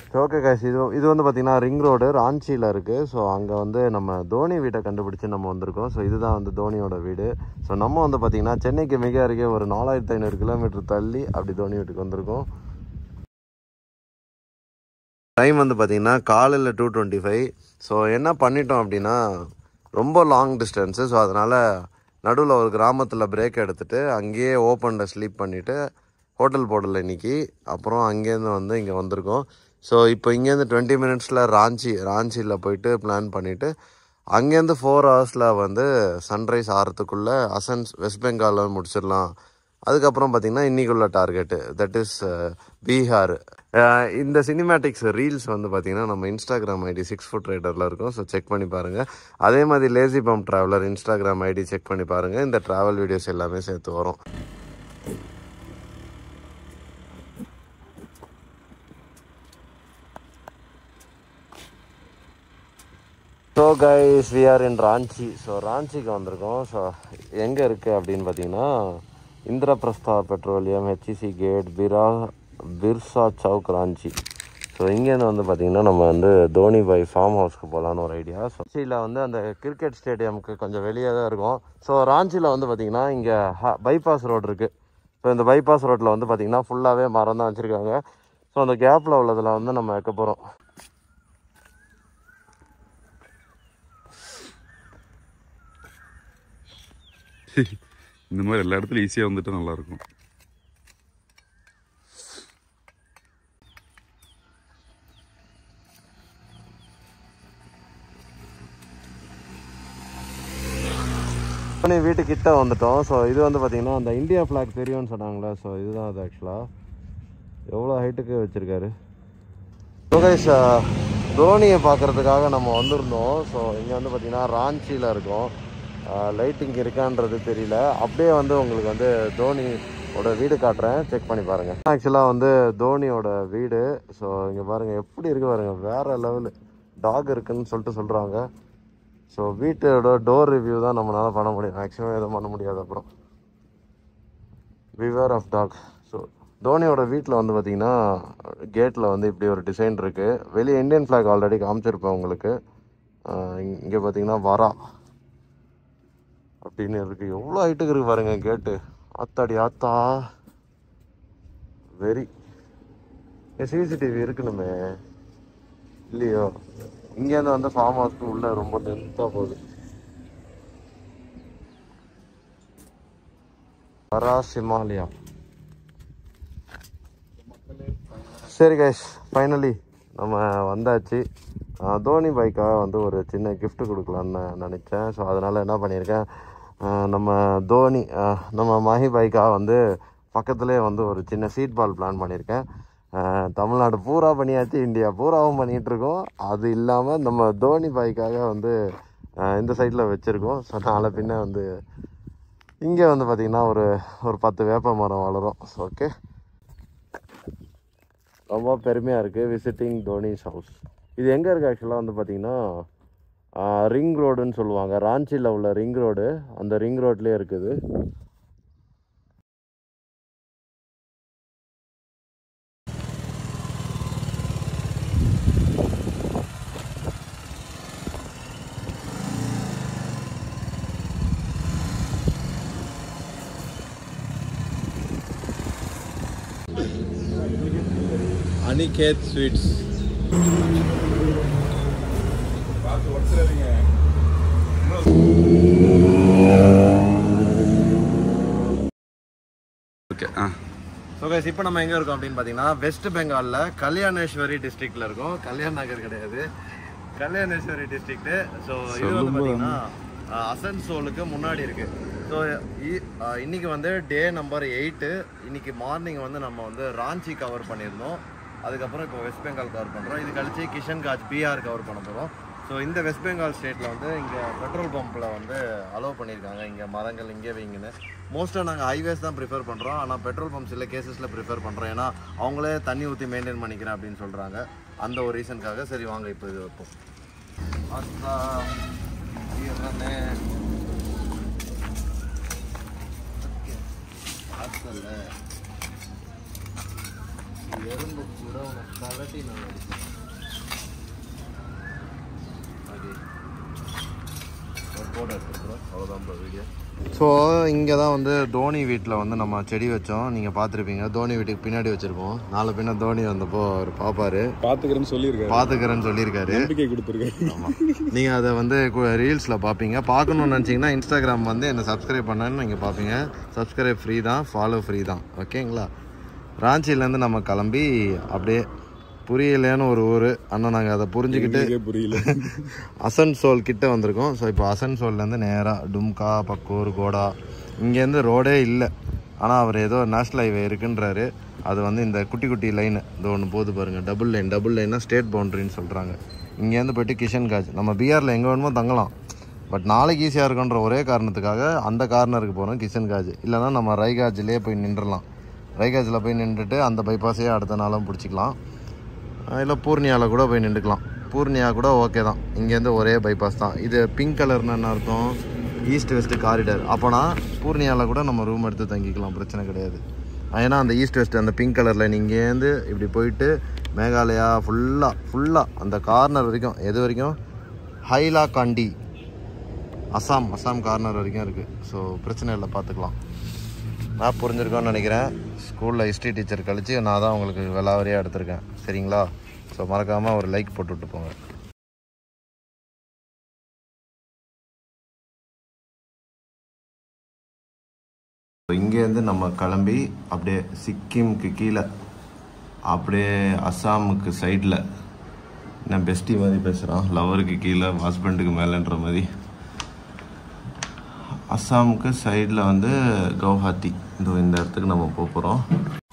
Okay guys இது இது வந்து பார்த்தீங்கன்னா ரிங் ரோடு ராஞ்சியில் இருக்குது ஸோ அங்கே வந்து நம்ம தோனி வீட்டை கண்டுபிடிச்சு நம்ம வந்திருக்கோம் ஸோ இதுதான் வந்து தோனியோட வீடு ஸோ நம்ம வந்து பார்த்தீங்கன்னா சென்னைக்கு மிக அருகே ஒரு நாலாயிரத்தி ஐநூறு கிலோமீட்டர் தள்ளி அப்படி தோனி வீட்டுக்கு வந்திருக்கோம் டைம் வந்து பார்த்தீங்கன்னா காலையில் டூ டுவெண்ட்டி ஃபைவ் ஸோ என்ன பண்ணிட்டோம் அப்படின்னா ரொம்ப லாங் டிஸ்டன்ஸு ஸோ அதனால் நடுவில் ஒரு கிராமத்தில் பிரேக் எடுத்துட்டு அங்கேயே ஓப்பனில் ஸ்லீப் பண்ணிவிட்டு ஹோட்டல் போடல இன்னைக்கு அப்புறம் அங்கேருந்து வந்து இங்கே வந்திருக்கோம் ஸோ இப்போ இங்கேருந்து டுவெண்ட்டி மினிட்ஸில் ராஞ்சி ராஞ்சியில் போயிட்டு பிளான் பண்ணிவிட்டு அங்கேருந்து ஃபோர் ஹவர்ஸில் வந்து சன்ரைஸ் ஆகிறதுக்குள்ளே அசன்ஸ் வெஸ்ட் பெங்காலில் முடிச்சிடலாம் அதுக்கப்புறம் பார்த்தீங்கன்னா இன்னைக்குள்ள target that is Bihar uh இந்த சினிமேட்டிக்ஸ் ரீல்ஸ் வந்து பார்த்தீங்கன்னா நம்ம இன்ஸ்டாகிராம் ஐடி சிக்ஸ் ஃபுட் ரைடரில் இருக்கும் ஸோ செக் பண்ணி பாருங்கள் அதே மாதிரி lazy bump traveller Instagram ID check பண்ணி பாருங்கள் இந்த ட்ராவல் வீடியோஸ் எல்லாமே சேர்த்து வரும் so guys we are in Ranchi so ராஞ்சிக்கு வந்திருக்கோம் ஸோ எங்கே இருக்குது அப்படின்னு பார்த்தீங்கன்னா இந்திரபிரஸ்தா பெட்ரோலியம் ஹெச்சிசி கேட் பிரா பிர்சா சவுக் ராஞ்சி ஸோ இங்கேருந்து வந்து பார்த்தீங்கன்னா நம்ம வந்து தோனி பாய் ஃபார்ம் ஹவுஸ்க்கு போகலான்னு ஒரு ஐடியா ஸோ ராஞ்சியில் வந்து அந்த கிரிக்கெட் ஸ்டேடியமுக்கு கொஞ்சம் வெளியே தான் இருக்கும் ஸோ ராஞ்சியில் வந்து பார்த்தீங்கன்னா இங்கே பைபாஸ் ரோடு இருக்குது ஸோ இந்த பைபாஸ் ரோட்டில் வந்து பார்த்தீங்கன்னா ஃபுல்லாகவே மரம் தான் வச்சுருக்காங்க ஸோ அந்த கேப்பில் உள்ளதில் வந்து நம்ம வைக்க போகிறோம் இந்த மாதிரி எல்லா இடத்துலையும் ஈஸியாக வந்துட்டு நல்லாயிருக்கும் பண்ணி வீட்டுக்கிட்ட வந்துட்டோம் ஸோ இது வந்து பார்த்தீங்கன்னா அந்த இந்தியா ஃப்ளாக் தெரியும்னு சொன்னாங்களே ஸோ இதுதான் அது ஆக்சுவலாக எவ்வளோ ஹைட்டுக்கு வச்சுருக்காரு கைஸ் தோனியை பார்க்குறதுக்காக நம்ம வந்திருந்தோம் ஸோ இங்கே வந்து பார்த்தீங்கன்னா ராஞ்சியில் இருக்கோம் லைட்டிங் இருக்கான்றது தெரியல அப்படியே வந்து உங்களுக்கு வந்து தோனியோட வீடு காட்டுறேன் செக் பண்ணி பாருங்கள் ஆக்சுவலாக வந்து தோனியோட வீடு ஸோ இங்கே பாருங்கள் எப்படி இருக்கு பாருங்கள் வேறு லெவலு டாக் இருக்குன்னு சொல்லிட்டு சொல்கிறாங்க ஸோ வீட்டோட டோர் ரிவ்யூ தான் நம்மளால பண்ண முடியும் மேக்ஸிமம் எதுவும் பண்ண முடியாது அப்புறம் விவர் ஆஃப் டாக் ஸோ தோனியோட வீட்டில் வந்து பார்த்தீங்கன்னா கேட்டில் வந்து இப்படி ஒரு டிசைன் இருக்குது வெளியே இந்தியன் ஃப்ளாக் ஆல்ரெடி காமிச்சிருப்பேன் உங்களுக்கு இங்கே பார்த்தீங்கன்னா வரா அப்படின்னு இருக்குது எவ்வளோ ஹைட்டுக்கு இருக்கு பாருங்க கேட்டு ஆத்தாடி ஆத்தா வெரி சிசிடிவி இருக்கணுமே இல்லையோ இங்கேருந்து வந்து ஃபார்ம் ஹவுஸ்க்கு உள்ள ரொம்ப டென்த்தாக போகுது வரா சிமாலயா சரி கைஸ் ஃபைனலி நம்ம வந்தாச்சு ஆஹ் தோனி பைக்காக வந்து ஒரு சின்ன gift கொடுக்கலான்னு நினச்சேன் ஸோ அதனால் என்ன பண்ணியிருக்கேன் ஆஹ் நம்ம தோனி ஆஹ் நம்ம மஹி பைக்காக வந்து பக்கத்துலேயே வந்து ஒரு சின்ன சீட் பால் பிளான் பண்ணியிருக்கேன் ஆஹ் தமிழ்நாடு பூரா பண்ணியாச்சு இந்தியா பூராவும் பண்ணிகிட்டு இருக்கோம் அது இல்லாமல் நம்ம தோனி பைக்காக வந்து ஆஹ் இந்த சைடில் வச்சுருக்கோம் ஸோ நாளை பின்ன வந்து இங்கே வந்து பார்த்திங்கன்னா ஒரு ஒரு பத்து வேப்ப மரம் வளரும் ஓகே ரொம்ப பெருமையாக இருக்குது விசிட்டிங் தோனிஸ் ஹவுஸ் இது எங்கே இருக்குது ஆக்சுவலாக வந்து பார்த்தீங்கன்னா ரிங் ரோடுன்னு சொல்லுவாங்க ராஞ்சியில் உள்ள ரிங் ரோடு அந்த ரிங் ரோட்லேயே இருக்குது அனிகேத் ஸ்வீட்ஸ் ஓகே ஆ ஸோ கைஸ் இப்போ நம்ம எங்கே இருக்கோம் அப்படின்னு பார்த்தீங்கன்னா வெஸ்ட் பெங்காலில் கல்யாணேஸ்வரி டிஸ்ட்ரிக்டில் இருக்கோம் கல்யாண் நகர் கிடையாது கல்யாணேஸ்வரி டிஸ்ட்ரிக்ட் ஸோ இது வந்து பார்த்தீங்கன்னா அஹ், அசன்சோலுக்கு முன்னாடி இருக்கு ஸோ இன்னைக்கு வந்து டே நம்பர் எயிட்டு இன்னைக்கு மார்னிங் வந்து நம்ம வந்து ராஞ்சி கவர் பண்ணியிருந்தோம் அதுக்கப்புறம் இப்போ வெஸ்ட் பெங்கால் கவர் பண்ணுறோம் இது கழிச்சு கிஷன்காஜ் பிஆர் கவர் பண்ண போகிறோம் ஸோ இந்த வெஸ்ட் பெங்கால் ஸ்டேட்டில் வந்து இங்கே பெட்ரோல் பம்பில் வந்து அலோவ் பண்ணியிருக்காங்க இங்கே மரங்கள் இங்கே வைங்கன்னு மோஸ்ட்டாக நாங்கள் ஹைவேஸ் தான் ப்ரிஃபர் பண்ணுறோம் ஆனால் பெட்ரோல் பம்ப் சில கேசஸில் ப்ரிஃபர் பண்ணுறோம் ஏன்னா அவங்களே தண்ணி ஊற்றி மெயின்டைன் பண்ணிக்கிறேன் அப்படின்னு சொல்கிறாங்க அந்த ஒரு ரீசனுக்காக சரி வாங்க இப்போ இது வைப்போம் அத்தா, ஈரனே. அத்தல்ல. எறும்பு கூட உனக்கு கலட்டி நான் அடிப்பேன். அடி. ஒரு photo எடுத்துக்கிறேன். அவ்வளோதான் bro வீடியோ ஸோ இங்கே தான் வந்து தோனி வீட்டில் வந்து நம்ம செடி வச்சோம் நீங்கள் பார்த்துருப்பீங்க தோனி வீட்டுக்கு பின்னாடி வச்சுருப்போம் நாலு பின்ன தோனி வந்தப்போ அவர் பார்ப்பாரு பாத்துக்கிறேன்னு சொல்லியிருக்காரு பார்த்துக்கிறேன்னு சொல்லியிருக்காரு நம்பிக்கை கொடுத்துருக்காரு ஆமாம் நீங்கள் அதை வந்து ரீல்ஸில் பார்ப்பீங்க பார்க்கணுன்னு நினச்சிங்கன்னா இன்ஸ்டாகிராம் வந்து என்னை சப்ஸ்கிரைப் பண்ணன்னு நீங்கள் பார்ப்பீங்க சப்ஸ்கிரைப் ஃப்ரீ தான் ஃபாலோ ஃப்ரீ தான் ஓகேங்களா ராஞ்சிலேருந்து நம்ம கிளம்பி அப்படியே புரியலைன்னு ஒரு ஊர் ஆனால் நாங்கள் அதை புரிஞ்சுக்கிட்டு எனக்கே புரியல அசன்சோல் கிட்ட வந்திருக்கோம் ஸோ இப்போ அசன்சோல்லேருந்து நேராக டும்கா பக்கூர் கோடா இங்கேருந்து ரோடே இல்லை ஆனால் அவர் ஏதோ நேஷ்னல் ஹைவே இருக்குன்றாரு அது வந்து இந்த குட்டி குட்டி லைனு இது ஒன்று போகுது பாருங்கள் டபுள் லைன் டபுள் லைன்னா ஸ்டேட் பவுண்டரின்னு சொல்கிறாங்க இங்கேருந்து போயிட்டு கிஷன்காஜ் நம்ம பிஆரில் எங்கே வேணுமோ தங்கலாம் பட் நாளைக்கு ஈஸியாக இருக்குன்ற ஒரே காரணத்துக்காக அந்த கார்னருக்கு போகிறோம் கிஷன்காஜ் இல்லைன்னா நம்ம ரைகாஜ்லேயே போய் நின்றுடலாம் ரைகாஜில் போய் நின்றுட்டு அந்த பைபாஸையே அடுத்த நாளும் பிடிச்சிக்கலாம் இல்லை பூர்ணியாவில் கூட போய் நின்றுக்கலாம் பூர்ணியா கூட ஓகே தான் இங்கேருந்து ஒரே பைபாஸ் தான் இது பிங்க் கலர்னு என்ன அர்த்தம் ஈஸ்ட் வெஸ்ட் காரிடர் அப்போனா பூர்ணியாவில் கூட நம்ம ரூம் எடுத்து தங்கிக்கலாம் பிரச்சனை கிடையாது ஏன்னா அந்த ஈஸ்ட் வெஸ்ட் அந்த பிங்க் கலரில் இங்கேருந்து இப்படி போயிட்டு மேகாலயா ஃபுல்லாக ஃபுல்லாக அந்த கார்னர் வரைக்கும் எது வரைக்கும் ஹைலா காண்டி அசாம் அசாம் கார்னர் வரைக்கும் இருக்குது ஸோ பிரச்சனை இல்லை பார்த்துக்கலாம் மேப் புரிஞ்சிருக்கோன்னு நினைக்கிறேன் ஸ்கூலில் ஹிஸ்ட்ரி டீச்சர் கழிச்சு நான் தான் உங்களுக்கு விலாவரியாக எடுத்திருக்கேன் சரிங்களா ஸோ மறக்காமல் ஒரு லைக் போட்டு விட்டு போங்க இங்கேருந்து நம்ம கிளம்பி அப்படியே சிக்கிம்க்கு கீழே அப்படியே அஸ்ஸாமுக்கு சைடில் நான் பெஸ்டி மாதிரி பேசுகிறான் லவருக்கு கீழே ஹஸ்பண்டுக்கு மேலேன்ற மாதிரி அஸ்ஸாமுக்கு சைடில் வந்து கவுஹாத்தி இதோ இந்த இடத்துக்கு நம்ம போக போகிறோம்